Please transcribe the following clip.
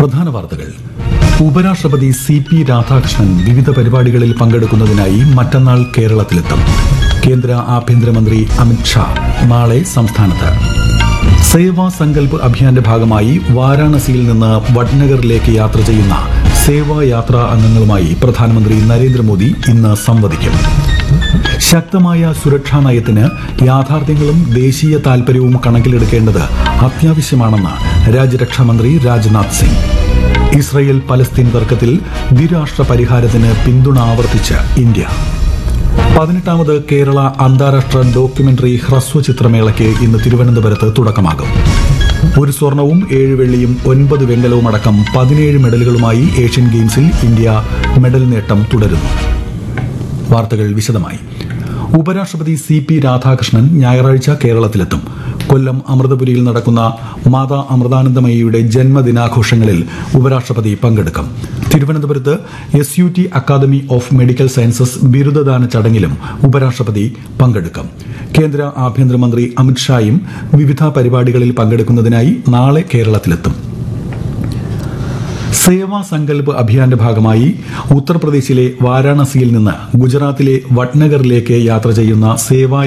പ്രധാന വാർത്തകൾ ഉപരാഷ്ട്രപതി സി പി രാധാകൃഷ്ണൻ വിവിധ പരിപാടികളിൽ പങ്കെടുക്കുന്നതിനായി മറ്റന്നാൾ കേരളത്തിലെത്തും കേന്ദ്ര ആഭ്യന്തരമന്ത്രി അമിത് ഷാ നാളെ സംസ്ഥാനത്ത് സേവാ സങ്കൽപ് അഭിയാന്റെ ഭാഗമായി വാരാണസിയിൽ നിന്ന് വഡ്നഗറിലേക്ക് യാത്ര ചെയ്യുന്ന സേവാ യാത്രാ അംഗങ്ങളുമായി പ്രധാനമന്ത്രി നരേന്ദ്രമോദി ഇന്ന് സംവദിക്കും ശക്തമായ സുരക്ഷാ നയത്തിന് യാഥാർത്ഥ്യങ്ങളും ദേശീയ താൽപര്യവും കണക്കിലെടുക്കേണ്ടത് അത്യാവശ്യമാണെന്ന് രാജ്യരക്ഷാമന്ത്രി രാജ്നാഥ് സിംഗ് ഇസ്രയേൽ പലസ്തീൻ തർക്കത്തിൽ ദ്വിരാഷ്ട്ര പരിഹാരത്തിന് പിന്തുണ ആവർത്തിച്ച് ഇന്ത്യ പതിനെട്ടാമത് കേരള അന്താരാഷ്ട്ര ഡോക്യുമെന്ററി ഹ്രസ്വചിത്രമേളയ്ക്ക് ഇന്ന് തിരുവനന്തപുരത്ത് തുടക്കമാകും ഒരു സ്വർണവും ഏഴ് വെള്ളിയും ഒൻപത് വെങ്കലവും അടക്കം പതിനേഴ് മെഡലുകളുമായി ഏഷ്യൻ ഗെയിംസിൽ ഇന്ത്യ മെഡൽ നേട്ടം തുടരുന്നു വാർത്തകൾ വിശദമായി ഉപരാഷ്ട്രപതി സി പി രാധാകൃഷ്ണൻ ഞായറാഴ്ച കേരളത്തിലെത്തും കൊല്ലം അമൃതപുരിയിൽ നടക്കുന്ന മാതാ അമൃതാനന്ദമയിയുടെ ജന്മദിനാഘോഷങ്ങളിൽ ഉപരാഷ്ട്രപതി പങ്കെടുക്കും തിരുവനന്തപുരത്ത് S U T academy of medical sciences ബിരുദദാന ചടങ്ങിലും ഉപരാഷ്ട്രപതി പങ്കെടുക്കും കേന്ദ്ര ആഭ്യന്തരമന്ത്രി അമിത്ഷായും വിവിധ പരിപാടികളിൽ പങ്കെടുക്കുന്നതിനായി നാളെ കേരളത്തിലെത്തും സേവാ സങ്കൽപ് അഭിയാന്റെ ഭാഗമായി ഉത്തർപ്രദേശിലെ വാരാണസിയിൽ നിന്ന് ഗുജറാത്തിലെ വഡ്നഗറിലേക്ക് യാത്ര ചെയ്യുന്ന സേവാ